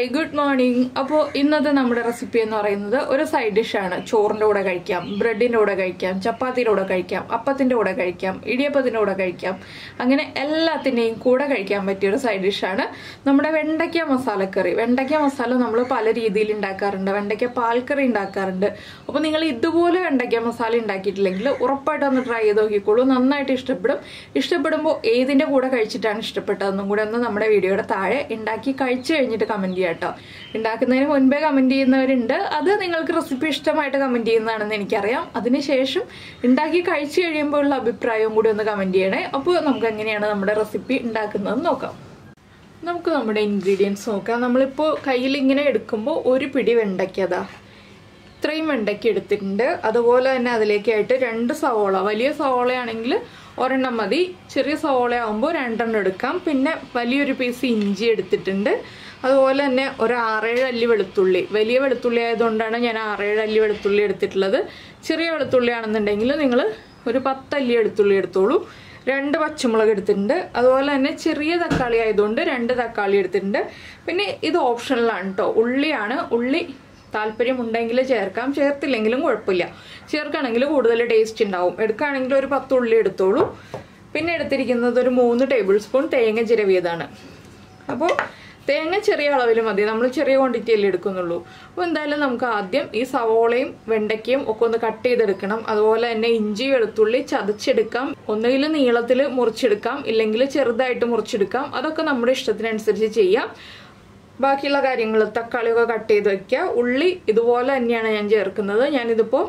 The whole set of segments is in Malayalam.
ഹായ് ഗുഡ് മോർണിംഗ് അപ്പോൾ ഇന്നത്തെ നമ്മുടെ റെസിപ്പി എന്ന് പറയുന്നത് ഒരു സൈഡ് ഡിഷാണ് ചോറിൻ്റെ കൂടെ കഴിക്കാം ബ്രെഡിൻ്റെ കൂടെ കഴിക്കാം ചപ്പാത്തിയുടെ കൂടെ കഴിക്കാം അപ്പത്തിൻ്റെ കൂടെ കഴിക്കാം ഇടിയപ്പത്തിൻ്റെ കൂടെ കഴിക്കാം അങ്ങനെ എല്ലാത്തിൻ്റെയും കൂടെ കഴിക്കാൻ പറ്റിയ ഒരു സൈഡ് ഡിഷാണ് നമ്മുടെ വെണ്ടയ്ക്ക മസാലക്കറി വെണ്ടയ്ക്ക മസാല നമ്മൾ പല രീതിയിൽ ഉണ്ടാക്കാറുണ്ട് വെണ്ടയ്ക്ക പാൽക്കറി ഉണ്ടാക്കാറുണ്ട് അപ്പോൾ നിങ്ങൾ ഇതുപോലെ വെണ്ടയ്ക്ക മസാല ഉണ്ടാക്കിയിട്ടില്ലെങ്കിൽ ഉറപ്പായിട്ട് ഒന്ന് ട്രൈ ചെയ്ത് നോക്കിക്കോളൂ നന്നായിട്ട് ഇഷ്ടപ്പെടും ഇഷ്ടപ്പെടുമ്പോൾ ഏതിൻ്റെ കൂടെ കഴിച്ചിട്ടാണ് ഇഷ്ടപ്പെട്ടതെന്നും കൂടെ ഒന്ന് നമ്മുടെ വീഡിയോയുടെ താഴെ ഉണ്ടാക്കി കഴിച്ചു കഴിഞ്ഞിട്ട് കമൻറ്റ് ചെയ്യാം കേട്ടോ ഉണ്ടാക്കുന്നതിന് മുൻപേ കമൻറ്റ് ചെയ്യുന്നവരുണ്ട് അത് നിങ്ങൾക്ക് റെസിപ്പി ഇഷ്ടമായിട്ട് കമൻറ്റ് ചെയ്യുന്നതാണെന്ന് എനിക്കറിയാം അതിനുശേഷം ഉണ്ടാക്കി കഴിച്ചു കഴിയുമ്പോൾ ഉള്ള അഭിപ്രായവും കൂടി ഒന്ന് കമൻറ്റ് ചെയ്യണേ അപ്പോൾ നമുക്ക് എങ്ങനെയാണ് നമ്മുടെ റെസിപ്പി ഉണ്ടാക്കുന്നതെന്ന് നോക്കാം നമുക്ക് നമ്മുടെ ഇൻഗ്രീഡിയൻസ് നോക്കാം നമ്മളിപ്പോൾ കയ്യിൽ ഇങ്ങനെ എടുക്കുമ്പോൾ ഒരു പിടി വെണ്ടയ്ക്കതാ ഇത്രയും വെണ്ടയ്ക്ക എടുത്തിട്ടുണ്ട് അതുപോലെ തന്നെ അതിലേക്കായിട്ട് രണ്ട് സവോള വലിയ സവോളയാണെങ്കിൽ ഒരെണ്ണം മതി ചെറിയ സവോള ആകുമ്പോൾ രണ്ടെണ്ണം എടുക്കാം പിന്നെ വലിയൊരു പീസ് ഇഞ്ചി എടുത്തിട്ടുണ്ട് അതുപോലെ തന്നെ ഒരു ആറേഴ് അല്ലി വെളുത്തുള്ളി വലിയ വെളുത്തുള്ളി ആയതുകൊണ്ടാണ് ഞാൻ ആറേഴ് അല്ലി വെളുത്തുള്ളി എടുത്തിട്ടുള്ളത് ചെറിയ വെളുത്തുള്ളി ആണെന്നുണ്ടെങ്കിൽ നിങ്ങൾ ഒരു പത്തല്ലി വെളുത്തുള്ളി എടുത്തോളൂ രണ്ട് പച്ചമുളക് എടുത്തിട്ടുണ്ട് അതുപോലെ തന്നെ ചെറിയ തക്കാളി ആയതുകൊണ്ട് രണ്ട് തക്കാളി എടുത്തിട്ടുണ്ട് പിന്നെ ഇത് ഓപ്ഷണലാണ് കേട്ടോ ഉള്ളിയാണ് ഉള്ളി താല്പര്യമുണ്ടെങ്കിൽ ചേർക്കാം ചേർത്തില്ലെങ്കിലും കുഴപ്പമില്ല ചേർക്കുകയാണെങ്കിൽ കൂടുതൽ ടേസ്റ്റ് ഉണ്ടാവും എടുക്കുകയാണെങ്കിൽ ഒരു പത്ത് ഉള്ളി എടുത്തോളൂ പിന്നെ എടുത്തിരിക്കുന്നത് ഒരു മൂന്ന് ടേബിൾ സ്പൂൺ തേങ്ങ ചിരവിയതാണ് അപ്പോൾ തേങ്ങ ചെറിയ അളവിൽ മതി നമ്മൾ ചെറിയ ക്വാണ്ടിറ്റിയല്ലേ എടുക്കുന്നുള്ളൂ അപ്പോൾ എന്തായാലും നമുക്ക് ആദ്യം ഈ സവോളയും വെണ്ടയ്ക്കയും ഒക്കെ ഒന്ന് കട്ട് ചെയ്തെടുക്കണം അതുപോലെ തന്നെ ഇഞ്ചി വെളുത്തുള്ളി ചതച്ചെടുക്കാം ഒന്നുകിൽ നീളത്തിൽ മുറിച്ചെടുക്കാം ഇല്ലെങ്കിൽ ചെറുതായിട്ട് മുറിച്ചെടുക്കാം അതൊക്കെ നമ്മുടെ ഇഷ്ടത്തിനനുസരിച്ച് ചെയ്യാം ബാക്കിയുള്ള കാര്യങ്ങൾ തക്കാളിയൊക്കെ കട്ട് ചെയ്ത് വെക്കുക ഉള്ളി ഇതുപോലെ തന്നെയാണ് ഞാൻ ചേർക്കുന്നത് ഞാനിതിപ്പോൾ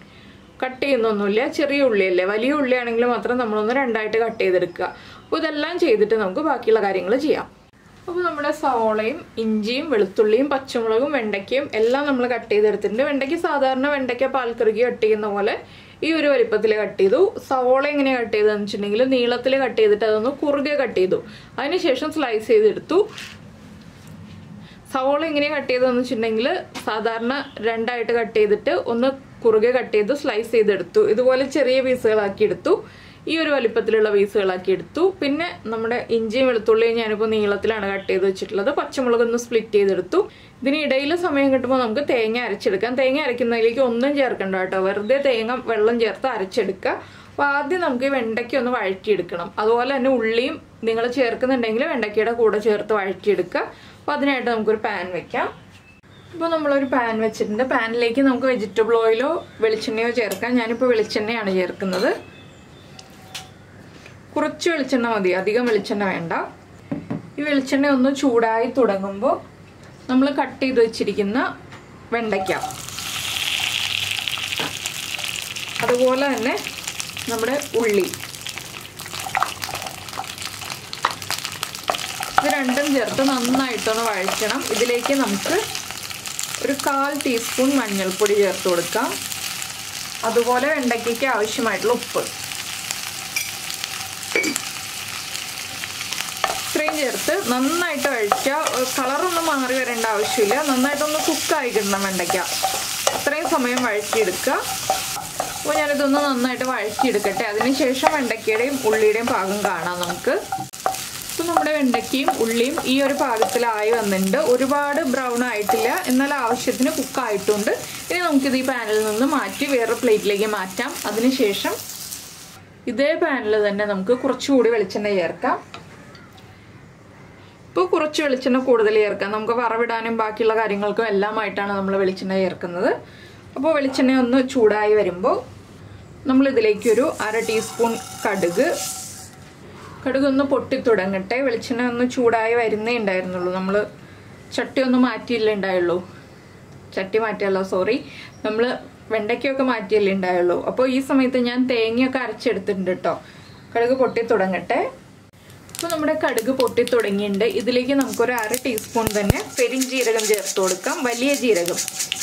കട്ട് ചെയ്യുന്നൊന്നുമില്ല ചെറിയ ഉള്ളിയല്ലേ വലിയ ഉള്ളിയാണെങ്കിൽ മാത്രം നമ്മളൊന്ന് രണ്ടായിട്ട് കട്ട് ചെയ്തെടുക്കുക അപ്പോൾ ഇതെല്ലാം ചെയ്തിട്ട് നമുക്ക് ബാക്കിയുള്ള കാര്യങ്ങൾ ചെയ്യാം അപ്പോൾ നമ്മുടെ സവോളയും ഇഞ്ചിയും വെളുത്തുള്ളിയും പച്ചമുളകും വെണ്ടയ്ക്കയും എല്ലാം നമ്മൾ കട്ട് ചെയ്തെടുത്തിട്ടുണ്ട് വെണ്ടയ്ക്ക് സാധാരണ വെണ്ടയ്ക്ക പാൽക്കറിക്ക് കട്ട് ചെയ്യുന്ന പോലെ ഈ ഒരു വലിപ്പത്തിൽ കട്ട് ചെയ്തു സവോള എങ്ങനെ കട്ട് ചെയ്തതെന്ന് വെച്ചിട്ടുണ്ടെങ്കിൽ നീളത്തിൽ കട്ട് ചെയ്തിട്ട് അതൊന്ന് കുറുകെ കട്ട് ചെയ്തു അതിനുശേഷം സ്ലൈസ് ചെയ്തെടുത്തു സവോള എങ്ങനെ കട്ട് ചെയ്തതെന്ന് വെച്ചിട്ടുണ്ടെങ്കിൽ സാധാരണ രണ്ടായിട്ട് കട്ട് ചെയ്തിട്ട് ഒന്ന് കുറുകെ കട്ട് ചെയ്ത് സ്ലൈസ് ചെയ്തെടുത്തു ഇതുപോലെ ചെറിയ പീസുകളാക്കി എടുത്തു ഈ ഒരു വലിപ്പത്തിലുള്ള പീസുകളാക്കി എടുത്തു പിന്നെ നമ്മുടെ ഇഞ്ചിയും വെളുത്തുള്ളിയും ഞാനിപ്പോൾ നീളത്തിലാണ് കട്ട് ചെയ്ത് വെച്ചിട്ടുള്ളത് പച്ചമുളക് ഒന്ന് സ്പ്ലിറ്റ് ചെയ്തെടുത്തു ഇതിന് ഇടയിൽ സമയം കിട്ടുമ്പോൾ നമുക്ക് തേങ്ങ അരച്ചെടുക്കാം തേങ്ങ അരയ്ക്കുന്നതിലേക്ക് ഒന്നും ചേർക്കണ്ട കേട്ടോ വെറുതെ തേങ്ങ വെള്ളം ചേർത്ത് അരച്ചെടുക്കുക അപ്പോൾ ആദ്യം നമുക്ക് ഈ വെണ്ടയ്ക്ക ഒന്ന് വഴറ്റിയെടുക്കണം അതുപോലെ തന്നെ ഉള്ളിയും നിങ്ങൾ ചേർക്കുന്നുണ്ടെങ്കിൽ വെണ്ടയ്ക്കയുടെ കൂടെ ചേർത്ത് വഴറ്റിയെടുക്കുക അപ്പോൾ അതിനായിട്ട് നമുക്കൊരു പാൻ വെക്കാം ഇപ്പോൾ നമ്മളൊരു പാൻ വെച്ചിട്ടുണ്ട് പാനിലേക്ക് നമുക്ക് വെജിറ്റബിൾ ഓയിലോ വെളിച്ചെണ്ണയോ ചേർക്കാം ഞാനിപ്പോൾ വെളിച്ചെണ്ണയാണ് ചേർക്കുന്നത് കുറച്ച് വെളിച്ചെണ്ണ മതി അധികം വെളിച്ചെണ്ണ വേണ്ട ഈ വെളിച്ചെണ്ണ ഒന്ന് ചൂടായി തുടങ്ങുമ്പോൾ നമ്മൾ കട്ട് ചെയ്ത് വെച്ചിരിക്കുന്ന വെണ്ടയ്ക്ക അതുപോലെ തന്നെ നമ്മുടെ ഉള്ളി ഇത് രണ്ടും ചേർത്ത് നന്നായിട്ടൊന്ന് വഴറ്റണം ഇതിലേക്ക് നമുക്ക് ഒരു കാൽ ടീസ്പൂൺ മഞ്ഞൾപ്പൊടി ചേർത്ത് കൊടുക്കാം അതുപോലെ വെണ്ടയ്ക്കയ്ക്ക് ആവശ്യമായിട്ടുള്ള ഉപ്പ് ഇത്രയും ചേർത്ത് നന്നായിട്ട് വഴിക്കുക കളറൊന്നും മാറി വരേണ്ട ആവശ്യമില്ല നന്നായിട്ടൊന്ന് കുക്കായി കിട്ടണം വെണ്ടയ്ക്ക അത്രയും സമയം വഴറ്റിയെടുക്കുക അപ്പോൾ ഞാനിതൊന്ന് നന്നായിട്ട് വഴറ്റിയെടുക്കട്ടെ അതിനുശേഷം വെണ്ടയ്ക്കയുടെയും ഉള്ളിയുടെയും പാകം കാണാം നമുക്ക് ഇപ്പോൾ നമ്മുടെ വെണ്ടയ്ക്കയും ഉള്ളിയും ഈ ഒരു പാകത്തിലായി വന്നിട്ടുണ്ട് ഒരുപാട് ബ്രൗൺ ആയിട്ടില്ല എന്നാൽ ആവശ്യത്തിന് കുക്കായിട്ടുണ്ട് ഇനി നമുക്കിത് ഈ പാനിൽ നിന്ന് മാറ്റി വേറെ പ്ലേറ്റിലേക്ക് മാറ്റാം അതിനുശേഷം ഇതേ പാനിൽ തന്നെ നമുക്ക് കുറച്ചുകൂടി വെളിച്ചെണ്ണ ചേർക്കാം ഇപ്പോൾ കുറച്ച് വെളിച്ചെണ്ണ കൂടുതൽ ചേർക്കാം നമുക്ക് വറവിടാനും ബാക്കിയുള്ള കാര്യങ്ങൾക്കും എല്ലാമായിട്ടാണ് നമ്മൾ വെളിച്ചെണ്ണ ചേർക്കുന്നത് അപ്പോൾ വെളിച്ചെണ്ണ ഒന്ന് ചൂടായി വരുമ്പോൾ നമ്മൾ ഇതിലേക്ക് ഒരു അര ടീസ്പൂൺ കടുക് കടുക് ഒന്ന് പൊട്ടിത്തുടങ്ങട്ടെ വെളിച്ചെണ്ണ ഒന്ന് ചൂടായി വരുന്നേ ഉണ്ടായിരുന്നുള്ളൂ നമ്മൾ ചട്ടി ഒന്ന് മാറ്റിയില്ലേ ഉണ്ടായുള്ളൂ ചട്ടി മാറ്റിയല്ലോ സോറി നമ്മൾ വെണ്ടയ്ക്കൊക്കെ മാറ്റിയല്ലേ ഉണ്ടായുള്ളൂ അപ്പോൾ ഈ സമയത്ത് ഞാൻ തേങ്ങയൊക്കെ അരച്ചെടുത്തിട്ടുണ്ട് കേട്ടോ കടുക് പൊട്ടി തുടങ്ങട്ടെ അപ്പോൾ നമ്മുടെ കടുക് പൊട്ടി തുടങ്ങിയിട്ടുണ്ട് ഇതിലേക്ക് നമുക്കൊരു അര ടീസ്പൂൺ തന്നെ പെരിഞ്ജീരകം ചേർത്ത് കൊടുക്കാം വലിയ ജീരകം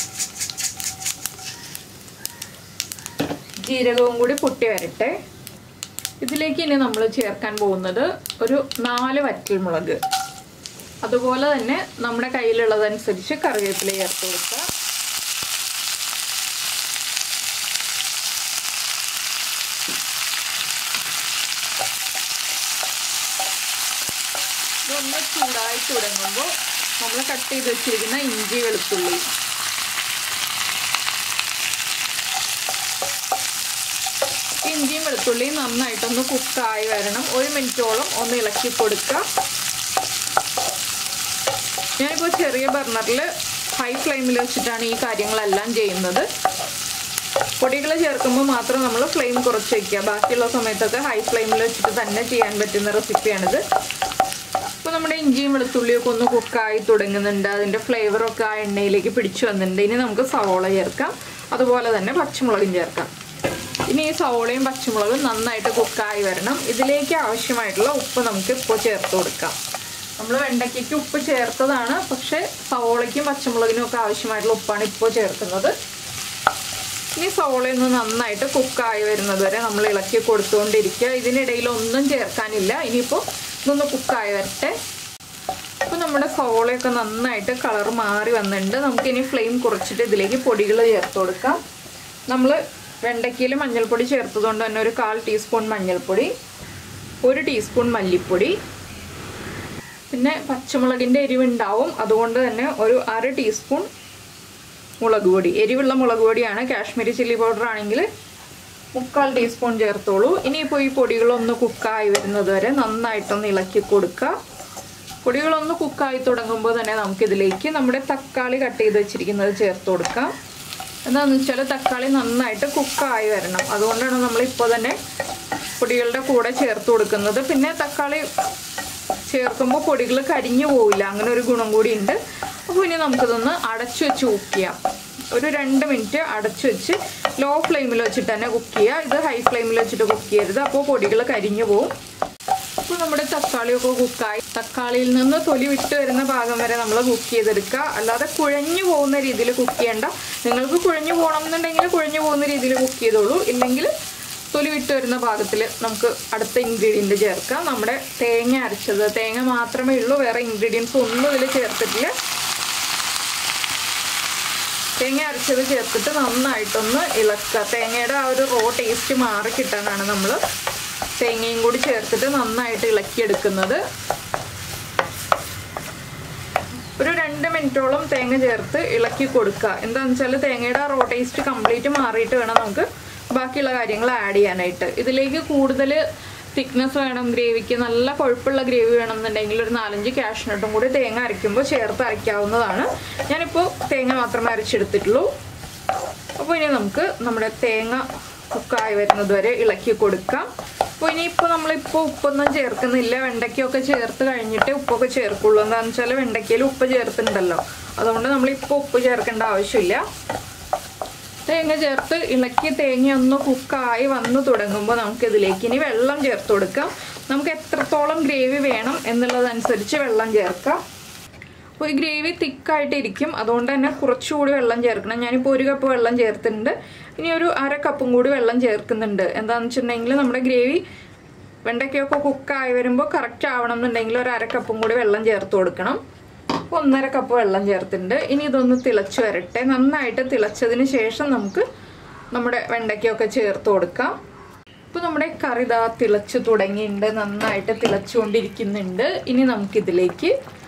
ജീരകവും കൂടി പൊട്ടി വരട്ടെ ഇതിലേക്ക് ഇനി നമ്മൾ ചേർക്കാൻ പോകുന്നത് ഒരു നാല് വറ്റൽമുളക് അതുപോലെ തന്നെ നമ്മുടെ കയ്യിലുള്ളതനുസരിച്ച് കറിവേപ്പില ചേർത്ത് കൊടുക്കുക ഇതൊന്ന് ചൂടായി തുടങ്ങുമ്പോൾ നമ്മൾ കട്ട് ചെയ്ത് വെച്ചിരിക്കുന്ന ഇഞ്ചി വെളുത്തുള്ളി ഇഞ്ചിയും വെളുത്തുള്ളിയും നന്നായിട്ടൊന്ന് കുക്കായി വരണം ഒരു മിനിറ്റോളം ഒന്ന് ഇളക്കി കൊടുക്കുക ഞാനിപ്പോൾ ചെറിയ ബർണറിൽ ഹൈ ഫ്ലെയിമിൽ വെച്ചിട്ടാണ് ഈ കാര്യങ്ങളെല്ലാം ചെയ്യുന്നത് പൊടികൾ ചേർക്കുമ്പോൾ മാത്രം നമ്മൾ ഫ്ലെയിം കുറച്ച് വയ്ക്കുക ബാക്കിയുള്ള സമയത്തൊക്കെ ഹൈ ഫ്ലെയിമിൽ വെച്ചിട്ട് തന്നെ ചെയ്യാൻ പറ്റുന്ന റെസിപ്പിയാണിത് അപ്പോൾ നമ്മുടെ ഇഞ്ചിയും വെളുത്തുള്ളിയും ഒക്കെ ഒന്ന് കുക്കായി തുടങ്ങുന്നുണ്ട് അതിൻ്റെ ഫ്ലേവറൊക്കെ ആ എണ്ണയിലേക്ക് പിടിച്ചു വന്നിട്ടുണ്ട് ഇനി നമുക്ക് സവോള ചേർക്കാം അതുപോലെ തന്നെ പച്ചമുളകും ചേർക്കാം ഇനി ഈ സവോളയും പച്ചമുളകും നന്നായിട്ട് കുക്കായി വരണം ഇതിലേക്ക് ആവശ്യമായിട്ടുള്ള ഉപ്പ് നമുക്ക് ഇപ്പോൾ ചേർത്ത് കൊടുക്കാം നമ്മൾ വെണ്ടയ്ക്കയ്ക്ക് ഉപ്പ് ചേർത്തതാണ് പക്ഷേ സവോളയ്ക്കും പച്ചമുളകിനും ഒക്കെ ആവശ്യമായിട്ടുള്ള ഉപ്പാണ് ഇപ്പോൾ ചേർക്കുന്നത് ഇനി സവോളയൊന്ന് നന്നായിട്ട് കുക്കായി വരുന്നത് വരെ നമ്മൾ ഇളക്കി കൊടുത്തുകൊണ്ടിരിക്കുക ഇതിനിടയിൽ ഒന്നും ചേർക്കാനില്ല ഇനിയിപ്പോൾ ഇതൊന്ന് കുക്കായി വരട്ടെ അപ്പോൾ നമ്മുടെ സവോളയൊക്കെ നന്നായിട്ട് കളർ മാറി വന്നിട്ടുണ്ട് നമുക്കിനി ഫ്ലെയിം കുറച്ചിട്ട് ഇതിലേക്ക് പൊടികൾ ചേർത്ത് കൊടുക്കാം നമ്മൾ വെണ്ടയ്ക്കയിൽ മഞ്ഞൾപ്പൊടി ചേർത്തതുകൊണ്ട് തന്നെ ഒരു കാൽ ടീസ്പൂൺ മഞ്ഞൾപ്പൊടി ഒരു ടീസ്പൂൺ മല്ലിപ്പൊടി പിന്നെ പച്ചമുളകിൻ്റെ എരിവുണ്ടാവും അതുകൊണ്ട് തന്നെ ഒരു അര ടീസ്പൂൺ മുളക് പൊടി എരിവുള്ള മുളക് പൊടിയാണ് കാശ്മീരി ചില്ലി പൗഡർ ആണെങ്കിൽ മുക്കാൽ ടീസ്പൂൺ ചേർത്തോളൂ ഇനിയിപ്പോൾ ഈ പൊടികളൊന്ന് കുക്കായി വരുന്നത് വരെ നന്നായിട്ടൊന്ന് ഇളക്കി കൊടുക്കുക പൊടികളൊന്ന് കുക്കായി തുടങ്ങുമ്പോൾ തന്നെ നമുക്കിതിലേക്ക് നമ്മുടെ തക്കാളി കട്ട് ചെയ്ത് വെച്ചിരിക്കുന്നത് ചേർത്ത് കൊടുക്കാം എന്താണെന്ന് വെച്ചാൽ തക്കാളി നന്നായിട്ട് കുക്കായി വരണം അതുകൊണ്ടാണ് നമ്മളിപ്പോൾ തന്നെ പൊടികളുടെ കൂടെ ചേർത്ത് കൊടുക്കുന്നത് പിന്നെ തക്കാളി ചേർക്കുമ്പോൾ പൊടികൾ കരിഞ്ഞു പോവില്ല അങ്ങനെ ഒരു ഗുണം കൂടി ഉണ്ട് അപ്പോൾ ഇനി നമുക്കിതൊന്ന് അടച്ചു വെച്ച് കുക്ക് ചെയ്യാം ഒരു രണ്ട് മിനിറ്റ് അടച്ചു വെച്ച് ലോ ഫ്ലെയിമിൽ വെച്ചിട്ട് തന്നെ കുക്ക് ചെയ്യുക ഇത് ഹൈ ഫ്ലെയിമിൽ വെച്ചിട്ട് കുക്ക് ചെയ്യരുത് അപ്പോൾ പൊടികൾ കരിഞ്ഞു പോകും അപ്പോൾ നമ്മുടെ തക്കാളിയൊക്കെ കുക്കായി തക്കാളിയിൽ നിന്ന് തൊലി വിട്ട് വരുന്ന ഭാഗം വരെ നമ്മൾ കുക്ക് ചെയ്തെടുക്കുക അല്ലാതെ കുഴഞ്ഞു പോകുന്ന രീതിയിൽ കുക്ക് ചെയ്യേണ്ട നിങ്ങൾക്ക് കുഴഞ്ഞു പോകണം എന്നുണ്ടെങ്കിൽ കുഴഞ്ഞു പോകുന്ന രീതിയിൽ കുക്ക് ചെയ്തോളൂ ഇല്ലെങ്കിൽ തൊലി വിട്ട് വരുന്ന ഭാഗത്തിൽ നമുക്ക് അടുത്ത ഇൻഗ്രീഡിയൻറ്റ് ചേർക്കാം നമ്മുടെ തേങ്ങ അരച്ചത് തേങ്ങ മാത്രമേ ഉള്ളൂ വേറെ ഇൻഗ്രീഡിയൻസ് ഒന്നും ഇതിൽ ചേർത്തിട്ടില്ല തേങ്ങ അരച്ചത് ചേർത്തിട്ട് നന്നായിട്ടൊന്ന് ഇളക്കുക തേങ്ങയുടെ ആ ഒരു റോ ടേസ്റ്റ് മാറി കിട്ടാനാണ് നമ്മൾ തേങ്ങയും കൂടി ചേർത്തിട്ട് നന്നായിട്ട് ഇളക്കിയെടുക്കുന്നത് ഒരു രണ്ട് മിനിറ്റോളം തേങ്ങ ചേർത്ത് ഇളക്കി കൊടുക്കുക എന്താണെന്ന് വെച്ചാൽ തേങ്ങയുടെ ആ റോ ടേസ്റ്റ് കംപ്ലീറ്റ് മാറിയിട്ട് വേണം നമുക്ക് ബാക്കിയുള്ള കാര്യങ്ങൾ ആഡ് ചെയ്യാനായിട്ട് ഇതിലേക്ക് കൂടുതൽ തിക്നെസ് വേണം ഗ്രേവിക്ക് നല്ല കൊഴുപ്പുള്ള ഗ്രേവി വേണമെന്നുണ്ടെങ്കിൽ ഒരു നാലഞ്ച് കാഷ്നട്ടും കൂടി തേങ്ങ അരയ്ക്കുമ്പോൾ ചേർത്ത് അരയ്ക്കാവുന്നതാണ് ഞാനിപ്പോൾ തേങ്ങ മാത്രമേ അരച്ചെടുത്തിട്ടുള്ളൂ അപ്പോൾ ഇനി നമുക്ക് നമ്മുടെ തേങ്ങ കുക്കായി വരുന്നത് വരെ ഇളക്കി കൊടുക്കാം അപ്പോൾ ഇനിയിപ്പോൾ നമ്മളിപ്പോൾ ഉപ്പൊന്നും ചേർക്കുന്നില്ല വെണ്ടയ്ക്കൊക്കെ ചേർത്ത് കഴിഞ്ഞിട്ട് ഉപ്പൊക്കെ ചേർക്കുള്ളൂ എന്താണെന്ന് വെച്ചാൽ വെണ്ടയ്ക്കയിൽ ഉപ്പ് ചേർത്തിട്ടുണ്ടല്ലോ അതുകൊണ്ട് നമ്മളിപ്പോൾ ഉപ്പ് ചേർക്കേണ്ട ആവശ്യമില്ല തേങ്ങ ചേർത്ത് ഇളക്കി തേങ്ങ ഒന്ന് കുക്കായി വന്നു തുടങ്ങുമ്പോൾ നമുക്ക് ഇതിലേക്ക് ഇനി വെള്ളം ചേർത്ത് കൊടുക്കാം നമുക്ക് എത്രത്തോളം ഗ്രേവി വേണം എന്നുള്ളതനുസരിച്ച് വെള്ളം ചേർക്കാം അപ്പോൾ ഈ ഗ്രേവി തിക്കായിട്ട് ഇരിക്കും അതുകൊണ്ട് തന്നെ കുറച്ചുകൂടി വെള്ളം ചേർക്കണം ഞാനിപ്പോൾ ഒരു കപ്പ് വെള്ളം ചേർത്തിട്ടുണ്ട് ഇനി ഒരു അര കപ്പും കൂടി വെള്ളം ചേർക്കുന്നുണ്ട് എന്താണെന്ന് വെച്ചിട്ടുണ്ടെങ്കിൽ നമ്മുടെ ഗ്രേവി വെണ്ടയ്ക്കൊക്കെ കുക്കായി വരുമ്പോൾ കറക്റ്റ് ആവണം എന്നുണ്ടെങ്കിൽ ഒരു അര കപ്പും കൂടി വെള്ളം ചേർത്ത് കൊടുക്കണം അപ്പോൾ ഒന്നര കപ്പ് വെള്ളം ചേർത്തിട്ടുണ്ട് ഇനി ഇതൊന്ന് തിളച്ച് വരട്ടെ നന്നായിട്ട് തിളച്ചതിന് ശേഷം നമുക്ക് നമ്മുടെ വെണ്ടയ്ക്കൊക്കെ ചേർത്ത് കൊടുക്കാം ഇപ്പോൾ നമ്മുടെ കറി ഇതാ തിളച്ച് തുടങ്ങിയിട്ടുണ്ട് നന്നായിട്ട് തിളച്ചുകൊണ്ടിരിക്കുന്നുണ്ട് ഇനി നമുക്കിതിലേക്ക്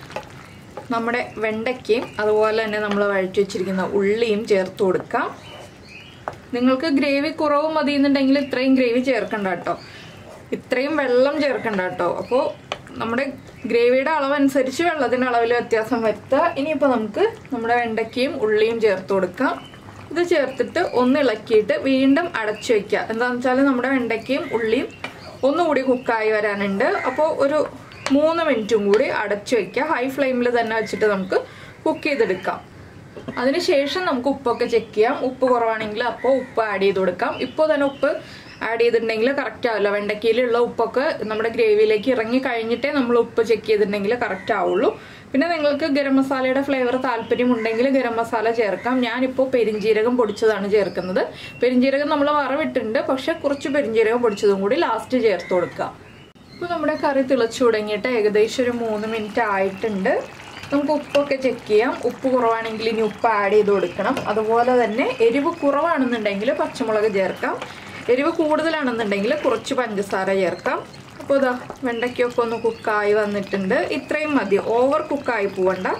നമ്മുടെ വെണ്ടയ്ക്കയും അതുപോലെ തന്നെ നമ്മൾ വഴറ്റി വെച്ചിരിക്കുന്ന ഉള്ളിയും ചേർത്ത് കൊടുക്കാം നിങ്ങൾക്ക് ഗ്രേവി കുറവ് മതി എന്നുണ്ടെങ്കിൽ ഇത്രയും ഗ്രേവി ചേർക്കണ്ട കേട്ടോ ഇത്രയും വെള്ളം ചേർക്കണ്ട കേട്ടോ അപ്പോൾ നമ്മുടെ ഗ്രേവിയുടെ അളവനുസരിച്ച് വെള്ളത്തിൻ്റെ അളവിൽ വ്യത്യാസം വരുത്തുക ഇനിയിപ്പോൾ നമുക്ക് നമ്മുടെ വെണ്ടയ്ക്കയും ഉള്ളിയും ചേർത്ത് കൊടുക്കാം ഇത് ചേർത്തിട്ട് ഒന്ന് ഇളക്കിയിട്ട് വീണ്ടും അടച്ചു വെക്കുക എന്താണെന്ന് വെച്ചാൽ നമ്മുടെ വെണ്ടയ്ക്കയും ഉള്ളിയും ഒന്നുകൂടി കുക്കായി വരാനുണ്ട് അപ്പോൾ ഒരു മൂന്ന് മിനിറ്റും കൂടി അടച്ചു വെക്കുക ഹൈ ഫ്ലെയിമിൽ തന്നെ വെച്ചിട്ട് നമുക്ക് കുക്ക് ചെയ്തെടുക്കാം അതിനുശേഷം നമുക്ക് ഉപ്പൊക്കെ ചെക്ക് ചെയ്യാം ഉപ്പ് കുറവാണെങ്കിൽ അപ്പോൾ ഉപ്പ് ആഡ് ചെയ്ത് കൊടുക്കാം ഇപ്പോൾ തന്നെ ഉപ്പ് ആഡ് ചെയ്തിട്ടുണ്ടെങ്കിൽ കറക്റ്റ് ആവില്ല വെണ്ടയ്ക്കയിലുള്ള ഉപ്പൊക്കെ നമ്മുടെ ഗ്രേവിയിലേക്ക് ഇറങ്ങി കഴിഞ്ഞിട്ടേ നമ്മൾ ഉപ്പ് ചെക്ക് ചെയ്തിട്ടുണ്ടെങ്കിൽ കറക്റ്റ് ആവുള്ളൂ പിന്നെ നിങ്ങൾക്ക് ഗരം മസാലയുടെ ഫ്ലേവർ താല്പര്യമുണ്ടെങ്കിൽ ഗരം മസാല ചേർക്കാം ഞാനിപ്പോൾ പെരിഞ്ജീരകം പൊടിച്ചതാണ് ചേർക്കുന്നത് പെരിഞ്ജീരകം നമ്മൾ വറവിട്ടുണ്ട് പക്ഷെ കുറച്ച് പെരിഞ്ജീരകം പൊടിച്ചതും കൂടി ലാസ്റ്റ് ചേർത്ത് കൊടുക്കുക ഇപ്പോൾ നമ്മുടെ കറി തിളച്ചു തുടങ്ങിയിട്ട് ഏകദേശം ഒരു മൂന്ന് മിനിറ്റ് ആയിട്ടുണ്ട് നമുക്ക് ഉപ്പൊക്കെ ചെക്ക് ചെയ്യാം ഉപ്പ് കുറവാണെങ്കിൽ ഇനി ഉപ്പ് ആഡ് ചെയ്ത് കൊടുക്കണം അതുപോലെ തന്നെ എരിവ് കുറവാണെന്നുണ്ടെങ്കിൽ പച്ചമുളക് ചേർക്കാം എരിവ് കൂടുതലാണെന്നുണ്ടെങ്കിൽ കുറച്ച് പഞ്ചസാര ചേർക്കാം അപ്പോൾ ഇതാ വെണ്ടയ്ക്കൊക്കെ ഒന്ന് കുക്കായി വന്നിട്ടുണ്ട് ഇത്രയും മതി ഓവർ കുക്കായി പോവണ്ട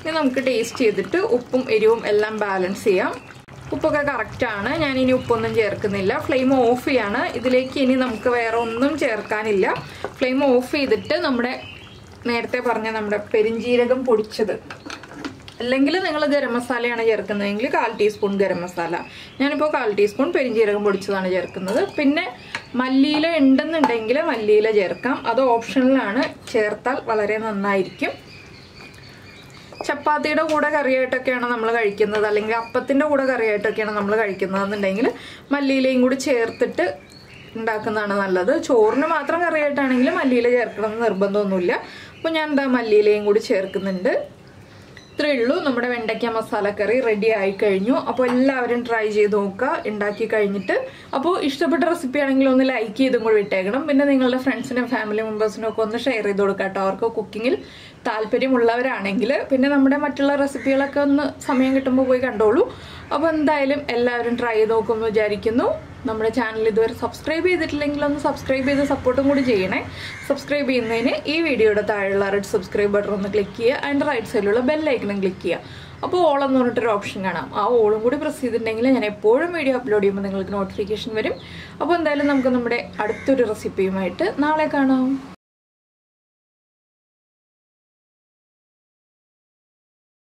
ഇനി നമുക്ക് ടേസ്റ്റ് ചെയ്തിട്ട് ഉപ്പും എരിവും എല്ലാം ബാലൻസ് ചെയ്യാം ഉപ്പൊക്കെ കറക്റ്റ് ആണ് ഞാൻ ഇനി ഉപ്പൊന്നും ചേർക്കുന്നില്ല ഫ്ലെയിം ഓഫ് ചെയ്യാണ് ഇതിലേക്ക് ഇനി നമുക്ക് വേറെ ഒന്നും ചേർക്കാനില്ല ഫ്ലെയിം ഓഫ് ചെയ്തിട്ട് നമ്മുടെ നേരത്തെ പറഞ്ഞ നമ്മുടെ പെരിഞ്ജീരകം പൊടിച്ചത് അല്ലെങ്കിൽ നിങ്ങൾ ഗരം മസാലയാണ് ചേർക്കുന്നതെങ്കിൽ കാൽ ടീസ്പൂൺ ഗരം മസാല ഞാനിപ്പോൾ കാൽ ടീസ്പൂൺ പെരിഞ്ജീരകം പൊടിച്ചതാണ് ചേർക്കുന്നത് പിന്നെ മല്ലിയില ഉണ്ടെന്നുണ്ടെങ്കിൽ മല്ലിയില ചേർക്കാം അത് ഓപ്ഷണലാണ് ചേർത്താൽ വളരെ നന്നായിരിക്കും ചപ്പാത്തിയുടെ കൂടെ കറിയായിട്ടൊക്കെയാണ് നമ്മൾ കഴിക്കുന്നത് അല്ലെങ്കിൽ അപ്പത്തിൻ്റെ കൂടെ കറിയായിട്ടൊക്കെയാണ് നമ്മൾ കഴിക്കുന്നതെന്നുണ്ടെങ്കിൽ മല്ലിയിലയും കൂടി ചേർത്തിട്ട് ഉണ്ടാക്കുന്നതാണ് നല്ലത് ചോറിന് മാത്രം കറിയായിട്ടാണെങ്കിൽ മല്ലിയില ചേർക്കണം എന്ന് നിർബന്ധമൊന്നുമില്ല അപ്പോൾ ഞാൻ എന്താ മല്ലിയിലയും കൂടി ചേർക്കുന്നുണ്ട് ഇത്രയേ ഉള്ളൂ നമ്മുടെ വെണ്ടയ്ക്ക മസാലക്കറി റെഡി ആയി കഴിഞ്ഞു അപ്പോൾ എല്ലാവരും ട്രൈ ചെയ്ത് നോക്കുക ഉണ്ടാക്കി കഴിഞ്ഞിട്ട് അപ്പോൾ ഇഷ്ടപ്പെട്ട റെസിപ്പി ആണെങ്കിൽ ഒന്ന് ലൈക്ക് ചെയ്തും കൂടി വിട്ടേക്കണം പിന്നെ നിങ്ങളുടെ ഫ്രണ്ട്സിനും ഫാമിലി മെമ്പേഴ്സിനും ഒക്കെ ഒന്ന് ഷെയർ ചെയ്ത് കൊടുക്കുക കേട്ടോ അവർക്ക് കുക്കിങ്ങിൽ താല്പര്യമുള്ളവരാണെങ്കിൽ പിന്നെ നമ്മുടെ മറ്റുള്ള റെസിപ്പികളൊക്കെ ഒന്ന് സമയം കിട്ടുമ്പോൾ പോയി കണ്ടോളൂ അപ്പോൾ എന്തായാലും എല്ലാവരും ട്രൈ ചെയ്ത് നോക്കുമെന്ന് വിചാരിക്കുന്നു നമ്മുടെ ചാനൽ ഇതുവരെ സബ്സ്ക്രൈബ് ചെയ്തിട്ടില്ലെങ്കിൽ ഒന്ന് സബ്സ്ക്രൈബ് ചെയ്ത് സപ്പോർട്ടും കൂടി ചെയ്യണേ സബ്സ്ക്രൈബ് ചെയ്യുന്നതിന് ഈ വീഡിയോയുടെ താഴെയുള്ള റെഡ് സബ്സ്ക്രൈബ് ബട്ടൺ ഒന്ന് ക്ലിക്ക് ചെയ്യുക അതിൻ്റെ റൈറ്റ് സൈഡിലുള്ള ബെല്ലൈക്കണും ക്ലിക്ക് ചെയ്യുക അപ്പോൾ ഓൾ എന്ന് പറഞ്ഞിട്ടൊരു ഓപ്ഷൻ കാണാം ആ ഓളും കൂടി പ്രസ് ചെയ്തിട്ടുണ്ടെങ്കിൽ ഞാൻ എപ്പോഴും വീഡിയോ അപ്ലോഡ് ചെയ്യുമ്പോൾ നിങ്ങൾക്ക് നോട്ടിഫിക്കേഷൻ വരും അപ്പോൾ എന്തായാലും നമുക്ക് നമ്മുടെ അടുത്തൊരു റെസിപ്പിയുമായിട്ട് നാളെ കാണാം